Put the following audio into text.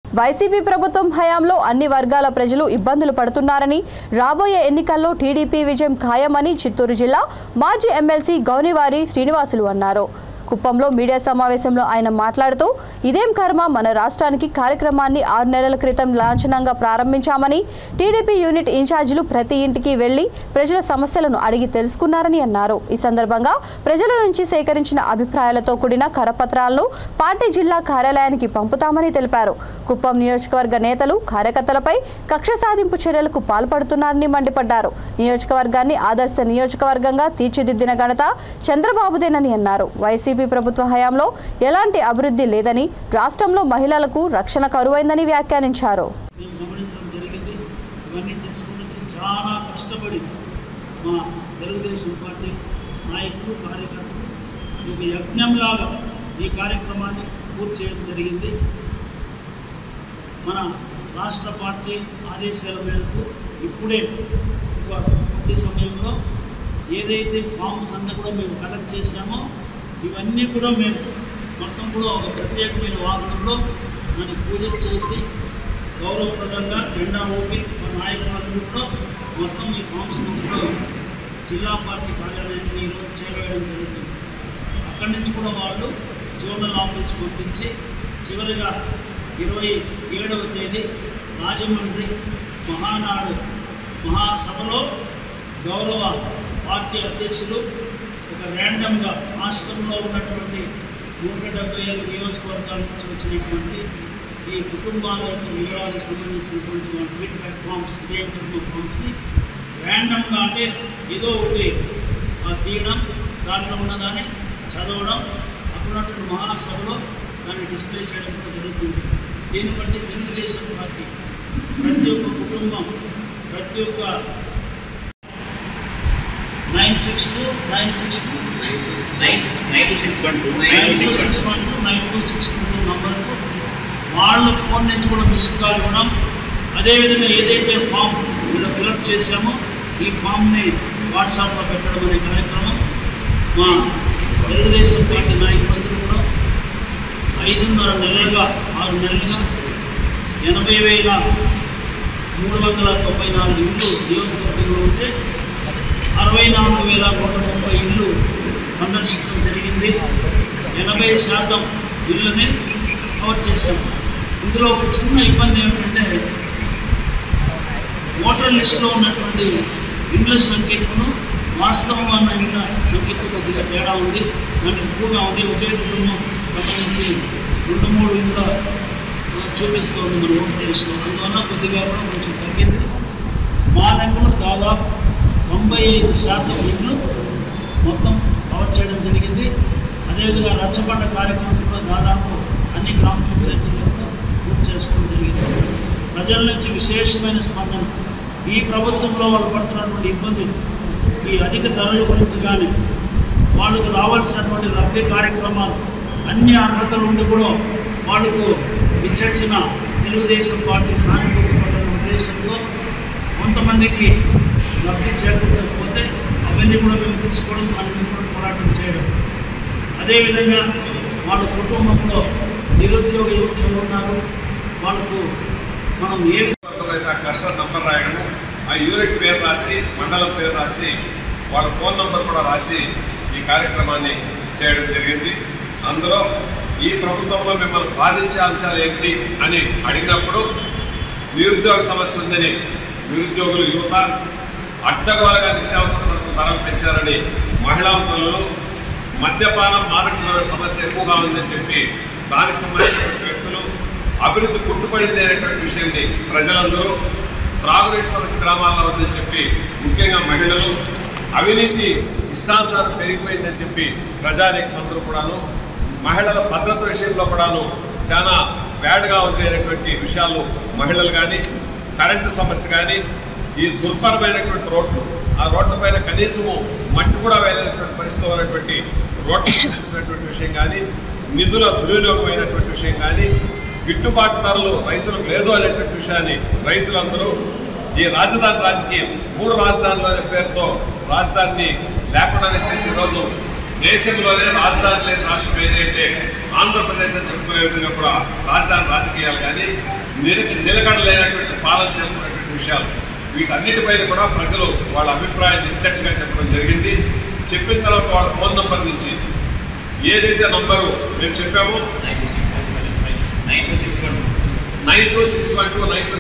YCP ప్రభుత్వం హయాంలో అన్ని వర్గాల ప్రజలు ఇబ్బందులు పడుతున్నారని రాబోయే ఎన్నికల్లో టీడీపీ విజయం ఖాయమని చిత్తూరు జిల్లా మాజీ ఎమ్మెల్సీ గౌనివారి శ్రీనివాసులు అన్నారు కుప్పంలో మీడియా సమావేశంలో ఆయన మాట్లాడుతూ ఇదేం కర్మ మన రాష్ట్రానికి కార్యక్రమాన్ని ఆరు నెలల క్రితం లాంఛనంగా ప్రారంభించామని టీడీపీ యూనిట్ ఇన్ఛార్జీలు ప్రతి ఇంటికి వెళ్లి ప్రజల సమస్యలను అడిగి తెలుసుకున్నారని అన్నారు ఈ సందర్భంగా ప్రజల నుంచి సేకరించిన అభిప్రాయాలతో కూడిన కరపత్రాలను పార్టీ జిల్లా కార్యాలయానికి పంపుతామని తెలిపారు కుప్పం నియోజకవర్గ నేతలు కార్యకర్తలపై కక్ష సాధింపు చర్యలకు పాల్పడుతున్నారని మండిపడ్డారు నియోజకవర్గాన్ని ఆదర్శ నియోజకవర్గంగా తీర్చిదిద్దిన ఘనత చంద్రబాబుదేనని అన్నారు వైసీపీ ప్రభుత్వ హయాంలో ఎలాంటి అభివృద్ధి లేదని రాష్ట్రంలో మహిళలకు రక్షణ కరువైందని వ్యాఖ్యానించారు మేము గమనించడం జరిగింది ఇవన్నీ చేసుకుని వచ్చి చాలా కష్టపడి మా తెలుగుదేశం పార్టీ నాయకులు కార్యకర్తలు ఒక యజ్ఞంలాగా ఈ కార్యక్రమాన్ని పూర్తి చేయడం జరిగింది మన రాష్ట్ర పార్టీ ఆదేశాల మేరకు ఇప్పుడే ఒక కొద్ది సమయంలో ఏదైతే ఫామ్స్ అన్నీ కూడా మేము కలెక్ట్ చేశామో ఇవన్నీ కూడా మేము మొత్తం కూడా ఒక ప్రత్యేకమైన వాహనంలో దాన్ని పూజ చేసి గౌరవప్రదంగా జెండా ఊపి మా నాయకులందరూ కూడా మొత్తం ఈ ఫామ్స్ కూడా జిల్లా పార్టీ కార్యాలయానికి ఈరోజు చేరవేయడం జరుగుతుంది అక్కడి నుంచి కూడా వాళ్ళు జోనల్ ఆఫీస్ పంపించి చివరిగా ఇరవై ఏడవ తేదీ రాజమండ్రి మహానాడు మహాసభలో గౌరవ పార్టీ అధ్యక్షులు ఒక ర్యాండమ్గా రాష్ట్రంలో ఉన్నటువంటి నూట డెబ్బై ఐదు నియోజకవర్గాల నుంచి వచ్చినటువంటి ఈ కుటుంబాల యొక్క వివరాలకు సంబంధించినటువంటి మన ఫీడ్బ్యాక్ ఫామ్స్ ఇదేం కర్మ ఫామ్స్ని ర్యాండమ్గా అంటే ఏదో ఒకటి ఆ, తీయడం దాంట్లో ఉన్నదాన్ని చదవడం అప్పుడున్నటువంటి మహాసభలో దాన్ని డిస్ప్లే చేయడం కూడా జరుగుతుంది దీన్ని బట్టి తెలుగుదేశం పార్టీ ప్రతి ఒక్క కుటుంబం ప్రతి ఒక్క nine six two nine six two nine nine two six one two nine nine two two six one six one two nine two six two నంబర్కు వాళ్ళ ఫోన్ నుంచి కూడా మిస్ కాల్ ఇవ్వడం అదేవిధంగా ఏదైతే ఫామ్ మీద ఫిలప్ చేశామో ఈ ఫామ్ని వాట్సాప్లో పెట్టడం అనే కార్యక్రమం మా తెలుగుదేశం పార్టీ నాయకులందరూ కూడా ఐదున్నర నెలలుగా ఆరు నెలలుగా ఎనభై వేల మూడు వందల తొంభై నాలుగు ఇళ్ళు నియోజకవర్గంలో ఉంటే అరవై నాలుగు వేల నూట ముప్పై ఇళ్ళు సందర్శించడం జరిగింది ఎనభై శాతం ఇళ్ళని కవర్ చేశాం ఇందులో ఒక చిన్న ఇబ్బంది ఏమిటంటే ఓటర్ లిస్టులో ఉన్నటువంటి ఇండ్ల సంఖ్యకును వాస్తవం అన్న ఇండ్ల సంఖ్యకు కొద్దిగా తేడా ఉంది దాంట్లో ఎక్కువగా ఉంది ఒకే కుటుంబం సంబంధించి రెండు మూడు ఇండ్ల ఆ, చూపిస్తోంది మన ఓటర్ లిస్టులో అందువల్ల కొద్దిగా కూడా కొంచెం తగ్గింది మా లెక్కలో దాదాపు తొంభై ఐదు శాతం ఇండ్లు మొత్తం కవర్ చేయడం జరిగింది అదేవిధంగా రచ్చబండ కార్యక్రమం కూడా దాదాపు అన్ని గ్రామ పంచాయతీల్లో కూడా పూర్తి చేసుకోవడం జరిగింది ప్రజల నుంచి విశేషమైన స్పందన ఈ ప్రభుత్వంలో వాళ్ళు పడుతున్నటువంటి ఇబ్బందులు ఈ అధిక ధరల గురించి కానీ వాళ్ళకు రావాల్సినటువంటి లబ్ధి కార్యక్రమాలు అన్ని అర్హతలు ఉండి కూడా వాళ్ళకు విచక్షణ తెలుగుదేశం పార్టీ సానుభూతి పడిన ఉద్దేశంతో కొంతమందికి లబ్ధి చేకూర్చకపోతే అవన్నీ కూడా మేము తీసుకోవడం దాని మీద కూడా పోరాటం చేయడం అదేవిధంగా వాళ్ళ కుటుంబంలో నిరుద్యోగ యువత ఎవరు ఉన్నారు వాళ్ళకు మనం ఏ విధంగా అయితే ఆ కస్టమర్ నంబర్ రాయడము ఆ యూనిట్ పేరు రాసి మండలం పేరు రాసి వాళ్ళ ఫోన్ నంబర్ కూడా రాసి ఈ కార్యక్రమాన్ని చేయడం జరిగింది అందులో ఈ ప్రభుత్వంలో మిమ్మల్ని బాధించే అంశాలు ఏంటి అని అడిగినప్పుడు నిరుద్యోగ సమస్య ఉందని నిరుద్యోగులు యువత అడ్డగోలుగా నిత్యావసర సరుకులు ధరలు పెంచారని మహిళా పిల్లలు మద్యపానం మాదక ద్రవ్య సమస్య ఎక్కువగా ఉందని చెప్పి దానికి సంబంధించిన వ్యక్తులు అభివృద్ధి పుట్టుపడింది అనేటువంటి విషయాన్ని ప్రజలందరూ త్రాగునీటి సమస్య గ్రామాల్లో ఉందని చెప్పి ముఖ్యంగా మహిళలు అవినీతి ఇష్టానుసారం పెరిగిపోయిందని చెప్పి ప్రజానీకం అందరూ కూడాను మహిళల భద్రత విషయంలో కూడాను చాలా బ్యాడ్గా ఉంది అనేటువంటి విషయాలు మహిళలు కానీ కరెంటు సమస్య కానీ ఈ దుర్భరమైనటువంటి రోడ్లు ఆ రోడ్ల పైన కనీసము మట్టి కూడా వేయలేనటువంటి పరిస్థితిలో ఉన్నటువంటి రోడ్లు సంబంధించినటువంటి విషయం కానీ నిధుల దుర్వినియోగమైనటువంటి విషయం కానీ గిట్టుబాటు ధరలు రైతులకు లేదు అనేటువంటి విషయాన్ని రైతులందరూ ఈ రాజధాని రాజకీయం మూడు రాజధానులు అనే పేరుతో రాజధానిని లేకుండానే చేసి ఈరోజు దేశంలోనే రాజధాని లేని రాష్ట్రం ఏది అంటే ఆంధ్రప్రదేశ్ అని చెప్పుకునే విధంగా కూడా రాజధాని రాజకీయాలు కానీ నిల నిలకడ లేనటువంటి పాలన చేస్తున్నటువంటి విషయాలు వీటన్నిటిపైన కూడా ప్రజలు వాళ్ళ అభిప్రాయాన్ని నిక్కచ్చిగా చెప్పడం జరిగింది చెప్పిన తర్వాత వాళ్ళ ఫోన్ నంబర్ నుంచి ఏదైతే నంబరు మేము చెప్పామో nine two six one nine two six one nine two six one two nine two